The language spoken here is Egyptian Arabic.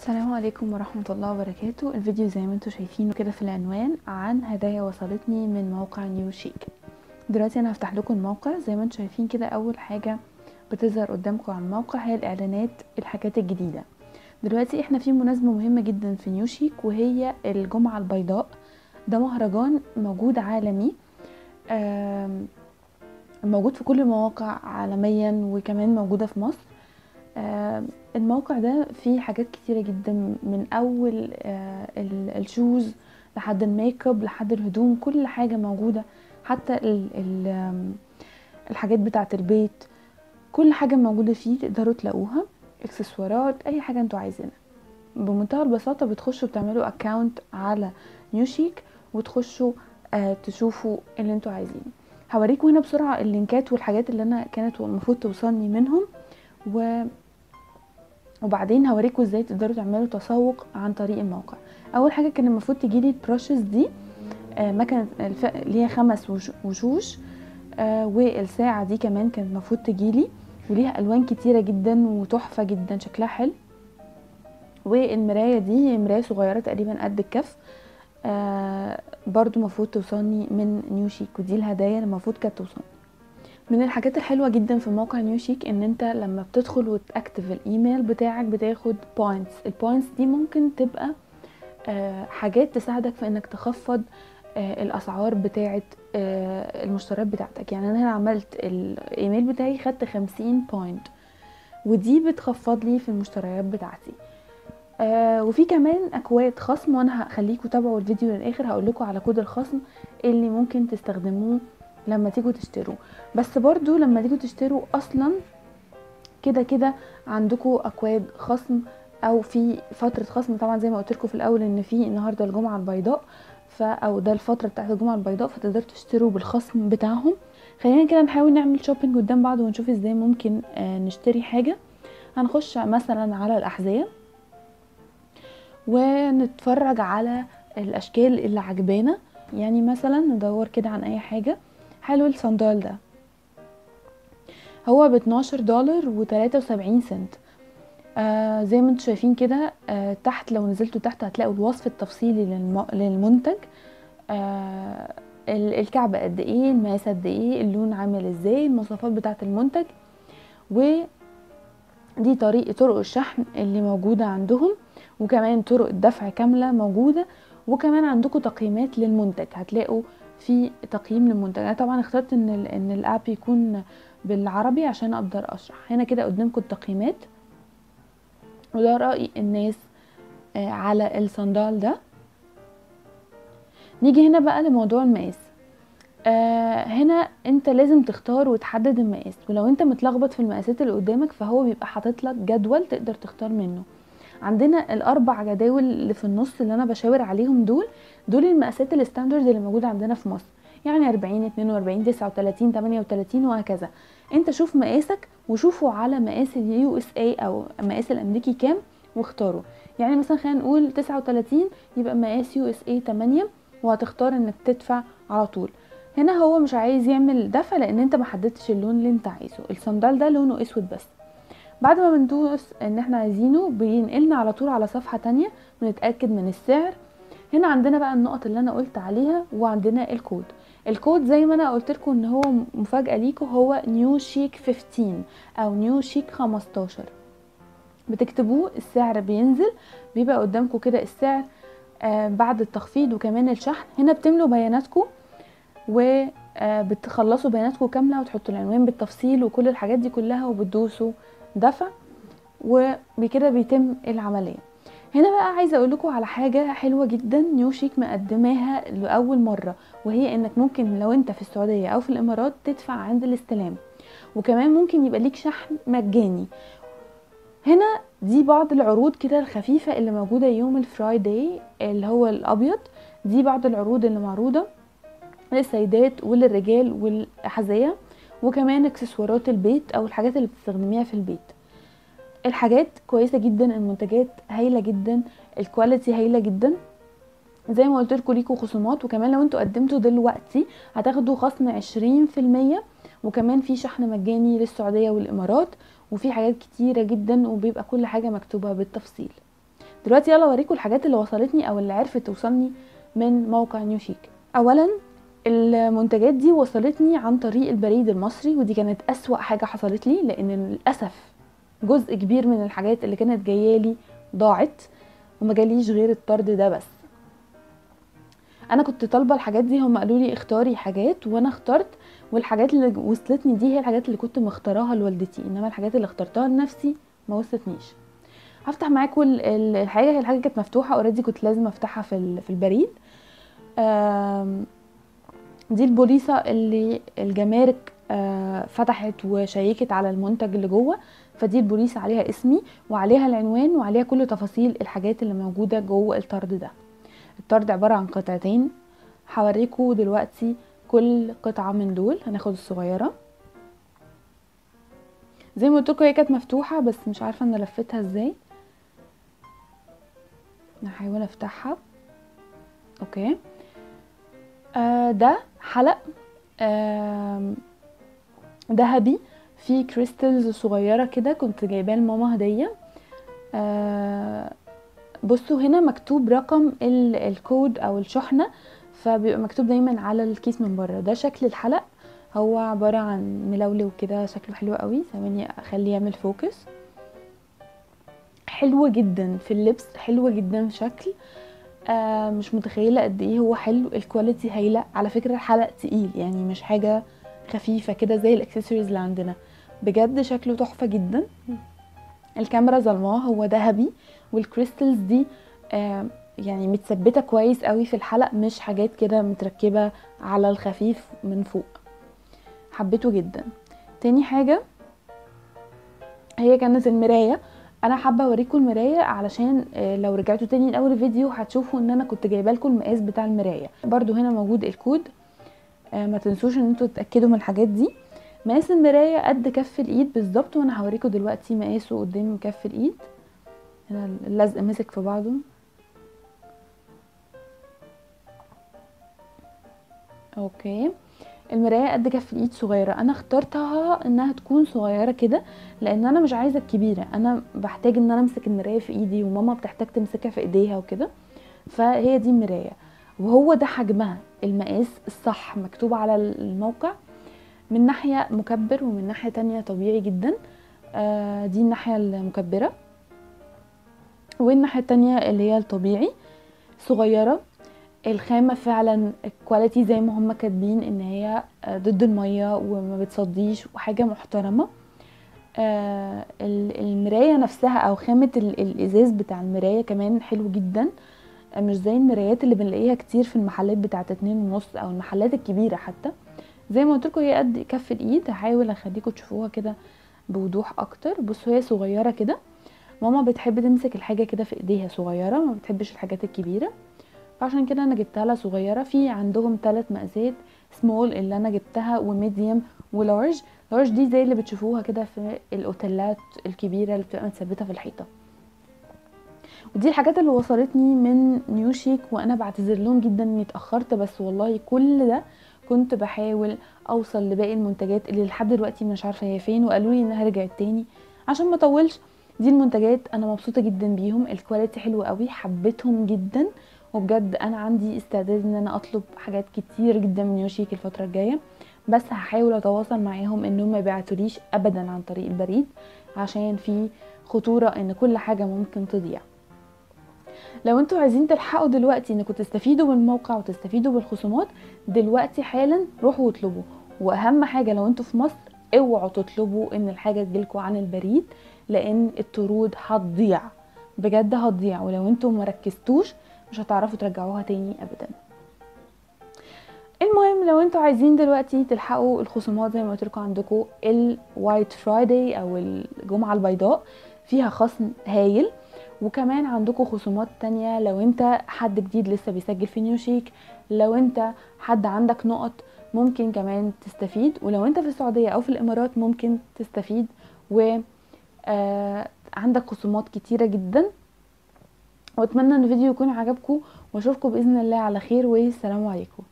السلام عليكم ورحمة الله وبركاته الفيديو زي ما انتم شايفينه كده في العنوان عن هدايا وصلتني من موقع نيو شيك دلوقتي انا هفتح لكم الموقع زي ما انتم شايفين كده اول حاجة بتظهر قدامكم على الموقع هي الاعلانات الحاجات الجديدة دلوقتي احنا في مناسبة مهمة جدا في نيو شيك وهي الجمعة البيضاء ده مهرجان موجود عالمي آم، موجود في كل المواقع عالميا وكمان موجودة في مصر آه، الموقع ده فيه حاجات كتيرة جدا من أول آه، ال- الشوز لحد الميك اب لحد الهدوم كل حاجة موجودة حتى ال ال آم، الحاجات بتاعة البيت كل حاجة موجودة فيه تقدروا تلاقوها اكسسوارات أي حاجة انتوا عايزينها بمنتهى البساطة بتخشوا بتعملوا اكاونت على نيوشيك وتخشوا آه، تشوفوا اللي انتوا عايزينه هوريكم هنا بسرعة اللينكات والحاجات اللي انا كانت المفروض توصلني منهم و وبعدين هوريكم ازاي تقدروا تعملوا تسوق عن طريق الموقع اول حاجه كان المفروض تجيلي البراشز دي آه، مكنه الف... ليها خمس وش- وشوش آه، والساعه دي كمان كانت المفروض تجيلي وليها الوان كتيره جدا وتحفه جدا شكلها حلو والمرايه دي مرايه صغيره تقريبا قد الكف آه برضو المفروض توصلني من نيو شيك ودي الهدايا اللي المفروض كانت توصلني من الحاجات الحلوه جدا في موقع نيو شيك ان انت لما بتدخل وتاكتف الايميل بتاعك بتاخد بوينتس البوينتس دي ممكن تبقى آه، حاجات تساعدك في انك تخفض آه، الاسعار بتاعه آه، المشتريات بتاعتك يعني انا هنا عملت الايميل بتاعي خدت 50 بوينت ودي بتخفض لي في المشتريات بتاعتي آه وفي كمان اكواد خصم وانا هخليكم تابعوا الفيديو للاخر هقول لكم على كود الخصم اللي ممكن تستخدموه لما تيجوا تشتروا بس برضو لما تيجوا تشتروا اصلا كده كده عندكم اكواد خصم او في فتره خصم طبعا زي ما قلت لكم في الاول ان في النهارده الجمعه البيضاء ف او ده الفتره بتاعت الجمعه البيضاء فتقدروا تشتروا بالخصم بتاعهم خلينا كده نحاول نعمل شوبينج قدام بعض ونشوف ازاي ممكن آه نشتري حاجه هنخش مثلا على الاحذيه ونتفرج على الاشكال اللي عجبانا يعني مثلا ندور كده عن اي حاجه حلو الصندال ده هو ب 12 دولار و73 سنت آه زي ما انتم شايفين كده آه تحت لو نزلتوا تحت هتلاقوا الوصف التفصيلي للم... للمنتج آه ال- الكعب قد ايه المقاس قد ايه اللون عامل ازاي المواصفات بتاعه المنتج ودي طريق طرق الشحن اللي موجوده عندهم وكمان طرق الدفع كامله موجوده وكمان عندكم تقييمات للمنتج هتلاقوا في تقييم للمنتج انا طبعا اخترت ان ال ان الاب يكون بالعربي عشان اقدر اشرح هنا كده قدامكم التقييمات وده راي الناس آه، على الصندال ده نيجي هنا بقى لموضوع المقاس آه هنا انت لازم تختار وتحدد المقاس ولو انت متلخبط في المقاسات اللي قدامك فهو بيبقى حاطط لك جدول تقدر تختار منه عندنا الاربع جداول اللي في النص اللي انا بشاور عليهم دول دول المقاسات الستاندرد اللي موجوده عندنا في مصر يعني 40 42 39 38 وهكذا انت شوف مقاسك وشوفه على مقاس اليو اس اي او مقاس الامريكي كام واختاره يعني مثلا خلينا نقول 39 يبقى مقاس يو اس اي 8 وهتختار انك تدفع على طول هنا هو مش عايز يعمل دفع لان انت ما حددتش اللون اللي انت عايزه الصندال ده لونه اسود بس بعد ما بندوس ان احنا عايزينه بينقلنا على طول على صفحة تانية بنتأكد من السعر هنا عندنا بقى النقط اللي انا قلت عليها وعندنا الكود الكود زي ما انا قلت لكم ان هو مفاجأة ليكم هو نيو شيك 15 او نيو شيك 15 بتكتبوه السعر بينزل بيبقى قدامكم كده السعر آه بعد التخفيض وكمان الشحن هنا بتملوا بياناتكم وبتخلصوا بياناتكم كامله وتحطوا العنوان بالتفصيل وكل الحاجات دي كلها وبتدوسوا دفع وبكده بيتم العمليه هنا بقى عايزه اقول لكم على حاجه حلوه جدا نيو شيك مقدماها لاول مره وهي انك ممكن لو انت في السعوديه او في الامارات تدفع عند الاستلام وكمان ممكن يبقى ليك شحن مجاني هنا دي بعض العروض كده الخفيفة اللي موجودة يوم الفرايداي اللي هو الأبيض دي بعض العروض اللي معروضة للسيدات وللرجال والأحذية وكمان اكسسوارات البيت أو الحاجات اللي بتستخدميها في البيت الحاجات كويسة جدا المنتجات هايلة جدا الكواليتي هايلة جدا زي ما قلت لكم ليكوا خصومات وكمان لو انتوا قدمتوا دلوقتي هتاخدوا خصم عشرين في المية وكمان في شحن مجاني للسعودية والإمارات وفي حاجات كتيرة جدا وبيبقى كل حاجة مكتوبة بالتفصيل دلوقتي يلا اوريكم الحاجات اللي وصلتني او اللي عرفت توصلني من موقع نيو شيك اولا المنتجات دي وصلتني عن طريق البريد المصري ودي كانت اسوا حاجه حصلت لي لان للاسف جزء كبير من الحاجات اللي كانت جايه لي ضاعت وما جاليش غير الطرد ده بس انا كنت طالبه الحاجات دي هم قالوا لي اختاري حاجات وانا اخترت والحاجات اللي وصلتني دي هي الحاجات اللي كنت مختاراها لوالدتي انما الحاجات اللي اخترتها لنفسي ما وصلتنيش هفتح معاكم الحاجه الحاجه كانت مفتوحه اوريدي كنت لازم افتحها في في البريد دي البوليصه اللي الجمارك فتحت وشيكت على المنتج اللي جوه فدي البوليصه عليها اسمي وعليها العنوان وعليها كل تفاصيل الحاجات اللي موجوده جوه الطرد ده الطرد عباره عن قطعتين هوريكم دلوقتي كل قطعه من دول هناخد الصغيره زي ما قلت لكم هي كانت مفتوحه بس مش عارفه انا لفتها ازاي هحاول افتحها اوكي آه ده حلق آه ذهبي فيه كريستلز صغيره كده كنت جايباه لماما هديه آه بصوا هنا مكتوب رقم الكود او الشحنه فبيبقى مكتوب دايما على الكيس من بره ده شكل الحلق هو عباره عن ملولو كده شكله حلو قوي ثواني اخليه يعمل فوكس حلو جدا في اللبس حلو جدا في شكل آه مش متخيله قد ايه هو حلو الكواليتي هايله على فكره الحلق تقيل يعني مش حاجه خفيفه كده زي الاكسسوارز اللي عندنا بجد شكله تحفه جدا الكاميرا ظلماه هو ذهبي والكريستلز دي آه يعني متثبته كويس قوي في الحلق مش حاجات كده متركبه على الخفيف من فوق حبيته جدا تاني حاجه هي كانت المرايه انا حابه اوريكم المرايه علشان لو رجعتوا تاني لاول فيديو هتشوفوا ان انا كنت جايبه لكم المقاس بتاع المرايه برضو هنا موجود الكود ما تنسوش ان انتوا تتاكدوا من الحاجات دي مقاس المرايه قد كف الايد بالظبط وانا هوريكم دلوقتي مقاسه قدام كف الايد هنا اللزق مسك في بعضه اوكي المرايه قد كف الايد صغيره انا اخترتها انها تكون صغيره كده لان انا مش عايزه الكبيره انا بحتاج ان انا امسك المرايه في ايدي وماما بتحتاج تمسكها في ايديها وكده فهي دي المرايه وهو ده حجمها المقاس الصح مكتوب على الموقع من ناحيه مكبر ومن ناحيه تانية طبيعي جدا آه دي الناحيه المكبره والناحيه التانية اللي هي الطبيعي صغيره الخامة فعلا الكواليتي زي ما هم كاتبين ان هي ضد المية وما بتصديش وحاجة محترمة آه المراية نفسها او خامة الازاز بتاع المراية كمان حلو جدا مش زي المرايات اللي بنلاقيها كتير في المحلات بتاعت اتنين ونص او المحلات الكبيرة حتى زي ما قلتلكوا هي قد كف الايد هحاول اخليكم تشوفوها كده بوضوح اكتر بصوا هي صغيرة كده ماما بتحب تمسك الحاجة كده في ايديها صغيرة ما بتحبش الحاجات الكبيرة فعشان كده انا جبتها لها صغيره في عندهم ثلاث مقاسات سمول اللي انا جبتها وميديوم ولارج لارج دي زي اللي بتشوفوها كده في الاوتيلات الكبيره اللي بتبقى متثبته في الحيطه ودي الحاجات اللي وصلتني من نيو شيك وانا بعتذر لهم جدا اني اتاخرت بس والله كل ده كنت بحاول اوصل لباقي المنتجات اللي لحد دلوقتي مش عارفه هي فين وقالوا لي انها رجعت تاني عشان ما اطولش دي المنتجات انا مبسوطه جدا بيهم الكواليتي حلوه قوي حبيتهم جدا وبجد انا عندي استعداد ان انا اطلب حاجات كتير جدا من يوشيك الفتره الجايه بس هحاول اتواصل معاهم انهم ما يبعتوليش ابدا عن طريق البريد عشان في خطوره ان كل حاجه ممكن تضيع لو انتوا عايزين تلحقوا دلوقتي انكم تستفيدوا بالموقع وتستفيدوا بالخصومات دلوقتي حالا روحوا واطلبوا واهم حاجه لو انتوا في مصر اوعوا تطلبوا ان الحاجه تجيلكوا عن البريد لان الطرود هتضيع بجد هتضيع ولو انتوا مركزتوش مش هتعرفوا ترجعوها تاني ابدا المهم لو انتوا عايزين دلوقتي تلحقوا الخصومات زي ما قلت لكم عندكم الوايت فرايداي او الجمعه البيضاء فيها خصم هايل وكمان عندكم خصومات تانية لو انت حد جديد لسه بيسجل في نيو شيك لو انت حد عندك نقط ممكن كمان تستفيد ولو انت في السعودية او في الامارات ممكن تستفيد و آه عندك خصومات كتيرة جدا واتمنى ان الفيديو يكون عجبكم واشوفكم باذن الله على خير والسلام عليكم